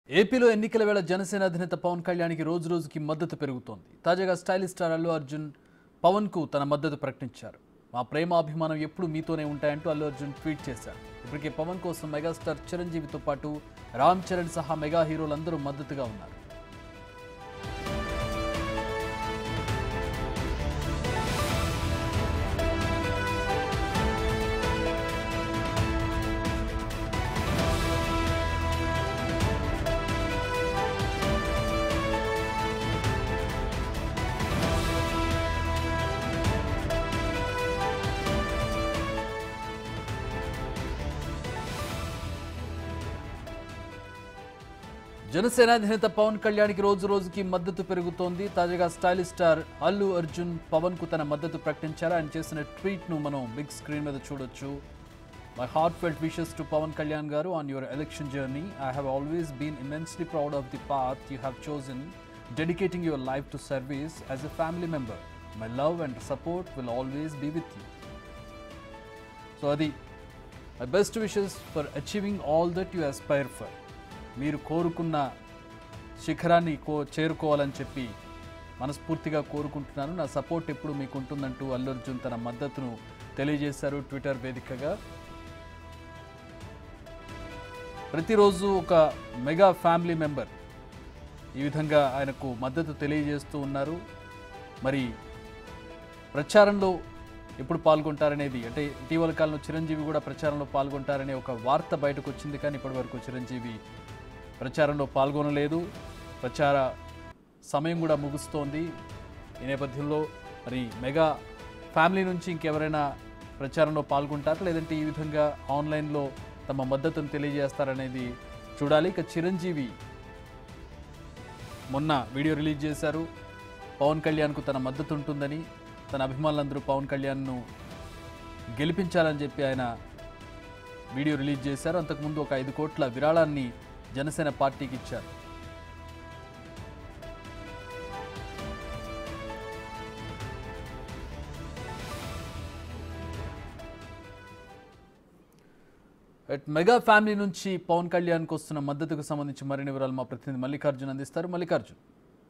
ఏపీలో ఎన్నికల వేళ జనసేన అధినేత పవన్ కళ్యాణ్కి రోజు రోజుకి మద్దతు పెరుగుతోంది తాజాగా స్టైలిష్ స్టార్ అల్లు అర్జున్ పవన్కు తన మద్దతు ప్రకటించారు మా ప్రేమ అభిమానం ఎప్పుడు మీతోనే ఉంటాయంటూ అల్లు అర్జున్ ట్వీట్ చేశారు ఇప్పటికే పవన్ కోసం మెగాస్టార్ చిరంజీవితో పాటు రామ్ చరణ్ సహా మెగా హీరోలందరూ మద్దతుగా ఉన్నారు జనసేన అధినేత పవన్ కళ్యాణ్కి రోజు రోజుకి మద్దతు పెరుగుతోంది తాజాగా స్టైలిష్ స్టార్ అల్లు అర్జున్ పవన్ కు తన మద్దతు ప్రకటించారు ఆయన చేసిన ట్వీట్ ను మనం బిగ్ స్క్రీన్ మీద చూడొచ్చు my heartfelt wishes to Pavan Kalyan garu on your election journey I have always been immensely proud of the path you have chosen dedicating your life to service as a family member my love and support will always be with you so అది my best wishes for achieving all that you aspire for మీరు కోరుకున్న శిఖరాన్ని కో చేరుకోవాలని చెప్పి మనస్ఫూర్తిగా కోరుకుంటున్నాను నా support ఎప్పుడు మీకు ఉంటుందంటూ అల్లు అర్జున్ తన మద్దతును తెలియజేశారు ట్విట్టర్ వేదికగా ప్రతిరోజు ఒక మెగా ఫ్యామిలీ మెంబర్ ఈ విధంగా ఆయనకు మద్దతు తెలియజేస్తూ ఉన్నారు మరి ప్రచారంలో ఎప్పుడు పాల్గొంటారనేది అంటే ఇటీవల కాలంలో చిరంజీవి కూడా ప్రచారంలో పాల్గొంటారనే ఒక వార్త బయటకు వచ్చింది కానీ ఇప్పటివరకు చిరంజీవి ప్రచారంలో పాల్గొనలేదు ప్రచార సమయం కూడా ముగుస్తోంది ఈ నేపథ్యంలో మరి మెగా ఫ్యామిలీ నుంచి ఇంకెవరైనా ప్రచారంలో పాల్గొంటారా లేదంటే ఈ విధంగా ఆన్లైన్లో తమ మద్దతును తెలియజేస్తారనేది చూడాలి ఇక చిరంజీవి మొన్న వీడియో రిలీజ్ చేశారు పవన్ కళ్యాణ్కు తన మద్దతు ఉంటుందని తన అభిమానులందరూ పవన్ కళ్యాణ్ను గెలిపించాలని చెప్పి ఆయన వీడియో రిలీజ్ చేశారు అంతకుముందు ఒక ఐదు కోట్ల విరాళాన్ని జనసేన పార్టీకి ఇచ్చారు అట్ మెగా ఫ్యామిలీ నుంచి పవన్ కళ్యాణ్కి వస్తున్న మద్దతుకు సంబంధించి మరిన్ని వివరాలు మా ప్రతినిధి మల్లికార్జున్ అందిస్తారు మల్లికార్జున్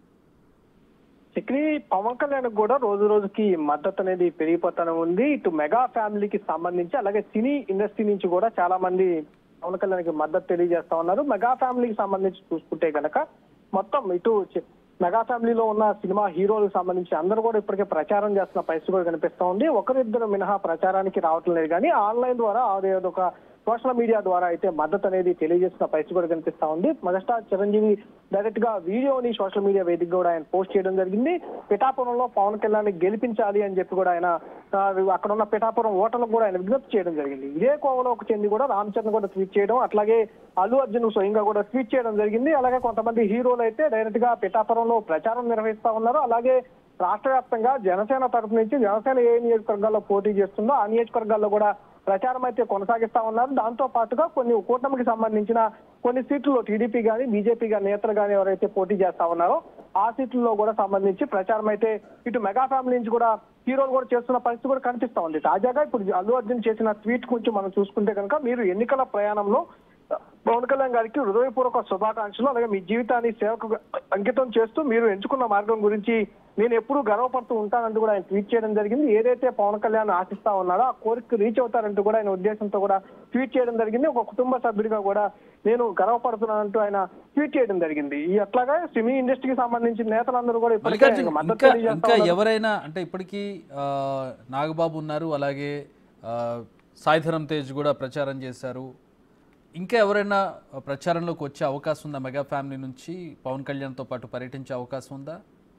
చక్రి పవన్ కళ్యాణ్ కూడా రోజు రోజుకి మద్దతు అనేది పెరిగిపోతానే ఉంది ఇటు మెగా ఫ్యామిలీకి సంబంధించి అలాగే సినీ ఇండస్ట్రీ నుంచి కూడా చాలా మంది పవన్ కళ్యాణ్ కి మద్దతు తెలియజేస్తా ఉన్నారు మెగా ఫ్యామిలీకి సంబంధించి చూసుకుంటే గనక మొత్తం ఇటు చి- మెగా ఫ్యామిలీలో ఉన్న సినిమా హీరోలకు సంబంధించి అందరూ కూడా ఇప్పటికే ప్రచారం చేస్తున్న పరిస్థితి కూడా కనిపిస్తా ఉంది ఒకరిద్దరు మినహా ప్రచారానికి రావటం లేదు కానీ ఆన్లైన్ ద్వారా అదేదో ఒక సోషల్ మీడియా ద్వారా అయితే మద్దతు అనేది తెలియజేస్తున్న పరిస్థితి కూడా కనిపిస్తా ఉంది మెగాస్టార్ చిరంజీవి డైరెక్ట్ గా వీడియోని సోషల్ మీడియా వేదిక కూడా ఆయన పోస్ట్ చేయడం జరిగింది పిఠాపురంలో పవన్ కళ్యాణ్ గెలిపించాలి అని చెప్పి కూడా ఆయన ఆ, అక్కడ ఉన్న పిఠాపురం ఓటర్లకు కూడా ఆయన విజ్ఞప్తి చేయడం జరిగింది ఇదే కోవలోకి చెంది కూడా రామ్ చరణ్ కూడా ట్వీట్ చేయడం అట్లాగే అల్లు అర్జున్ స్వయంగా కూడా ట్వీట్ చేయడం జరిగింది అలాగే కొంతమంది హీరోలు అయితే డైరెక్ట్ గా పిఠాపురంలో ప్రచారం నిర్వహిస్తా ఉన్నారు అలాగే రాష్ట్ర వ్యాప్తంగా జనసేన తరపు నుంచి జనసేన ఏ నియోజకవర్గాల్లో పోటీ చేస్తుందో ఆ నియోజకవర్గాల్లో కూడా ప్రచారం అయితే కొనసాగిస్తా ఉన్నారు దాంతో పాటుగా కొన్ని కూటమికి సంబంధించిన కొన్ని సీట్లలో టీడీపీ గాని బీజేపీ గాని నేతలు గాని ఎవరైతే పోటీ చేస్తా ఉన్నారో ఆ సీట్లలో కూడా సంబంధించి ప్రచారం అయితే ఇటు మెగా ఫ్యామిలీ నుంచి కూడా హీరోలు కూడా చేస్తున్న పరిస్థితి కూడా కనిపిస్తా ఉంది తాజాగా ఇప్పుడు అల్లు అర్జున్ చేసిన ట్వీట్ గురించి మనం చూసుకుంటే కనుక మీరు ఎన్నికల ప్రయాణంలో పవన్ కళ్యాణ్ గారికి హృదయపూర్వక శుభాకాంక్షలు అలాగే మీ జీవితాన్ని సేవకు అంకితం చేస్తూ మీరు ఎంచుకున్న మార్గం గురించి నేను ఎప్పుడూ గర్వపడుతూ ఉంటానంటూ కూడా ఆయన ట్వీట్ చేయడం జరిగింది ఏదైతే పవన్ కళ్యాణ్ ఆశిస్తా ఉన్నారో ఆ కోరిక రీచ్ అవుతారంటూ కూడా ఆయన ఉద్దేశంతో కూడా ట్వీట్ చేయడం జరిగింది ఒక కుటుంబ సభ్యుడిగా కూడా నేను గర్వపడుతున్నానంటూ ఆయన ట్వీట్ చేయడం జరిగింది ఈ అట్లాగా సినీ ఇండస్ట్రీకి సంబంధించిన నేతలందరూ కూడా ఇప్పటికే మల్లికార్జున్ ఆయనకు మద్దతు ఇంకా తెలియజేస్తా ఇంకా ఉన్నారు. ఎవరైనా అంటే ఇప్పటికీ ఆ, నాగబాబు ఉన్నారు అలాగే ఆ, సాయిధరం తేజ్ కూడా ప్రచారం చేశారు ఇంకా ఎవరైనా ప్రచారంలోకి వచ్చే అవకాశం ఉందా మెగా ఫ్యామిలీ నుంచి పవన్ కళ్యాణ్తో పాటు పర్యటించే అవకాశం ఉందా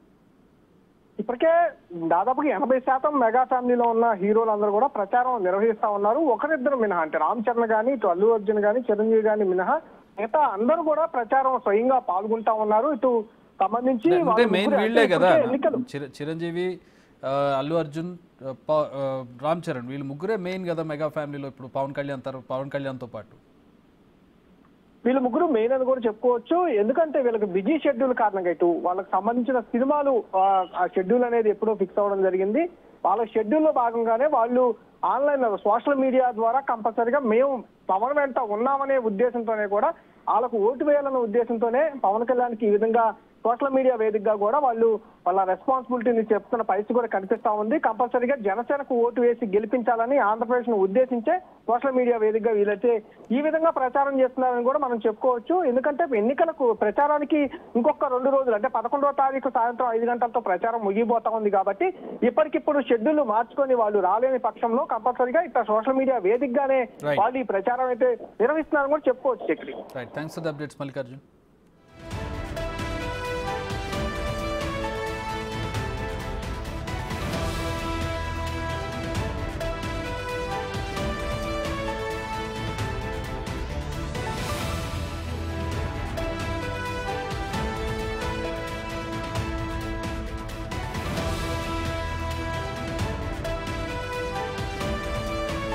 ఇప్పటికే దాదాపుగా ఎనభై శాతం మెగా ఫ్యామిలీలో ఉన్న హీరోలు అందరూ కూడా ప్రచారం నిర్వహిస్తా ఉన్నారు ఒకరిద్దరు మినహా అంటే రామ్ చరణ్ గాని ఇటు అల్లు అర్జున్ గాని చిరంజీవి గాని మినహా మిగతా అందరూ కూడా ప్రచారం స్వయంగా పాల్గొంటా ఉన్నారు ఇటు సంబంధించి అంటే వాళ్ళ మెయిన్ ముగ్గురు వీళ్ళే అంటే కదా ఇప్పటికే ఎన్నికలు చిర- చిరంజీవి ఆ, అల్లు అర్జున్ ఆ, ప- ఆ, రామ్ చరణ్ వీళ్ళు ముగ్గురే మెయిన్ కదా మెగా ఫ్యామిలీలో ఇప్పుడు పవన్ కళ్యాణ్ తర పవన్ కళ్యాణ్తో పాటు వీళ్ళు ముగ్గురు మెయిన్ అని కూడా చెప్పుకోవచ్చు ఎందుకంటే వీళ్ళకి బిజీ షెడ్యూల్ కారణంగా ఇటు వాళ్ళకి సంబంధించిన సినిమాలు ఆ, ఆ షెడ్యూల్ అనేది ఎప్పుడో ఫిక్స్ అవ్వడం జరిగింది వాళ్ళ షెడ్యూల్ లో భాగంగానే వాళ్ళు ఆన్లైన్ సోషల్ మీడియా ద్వారా కంపల్సరీగా మేము పవన్ వెంట ఉన్నామనే ఉద్దేశంతోనే కూడా వాళ్ళకు ఓటు వేయాలన్న ఉద్దేశంతోనే పవన్ కళ్యాణ్కి ఈ విధంగా సోషల్ మీడియా వేదికగా కూడా వాళ్ళు వాళ్ళ రెస్పాన్సిబిలిటీని చెప్తున్న పరిస్థితి కూడా కనిపిస్తా ఉంది కంపల్సరీగా జనసేనకు ఓటు వేసి గెలిపించాలని ఆంధ్రప్రదేశ్ ను ఉద్దేశించే సోషల్ మీడియా వేదికగా వీళ్ళైతే ఈ విధంగా ప్రచారం చేస్తున్నారని కూడా మనం చెప్పుకోవచ్చు ఎందుకంటే ఎన్నికలకు ప్రచారానికి ఇంకొక రెండు రోజులు అంటే పదకొండవ తారీఖు సాయంత్రం ఐదు గంటలతో ప్రచారం ముగిపోతా ఉంది కాబట్టి ఇప్పటికిప్పుడు షెడ్యూల్ మార్చుకొని వాళ్ళు రాలేని పక్షంలో కంపల్సరీగా ఇట్లా సోషల్ మీడియా వేదికగానే Right. వాళ్ళు ఈ ప్రచారం అయితే నిర్వహిస్తున్నారని కూడా చెప్పుకోవచ్చు Chakri right thanks for the updates Mallikarjun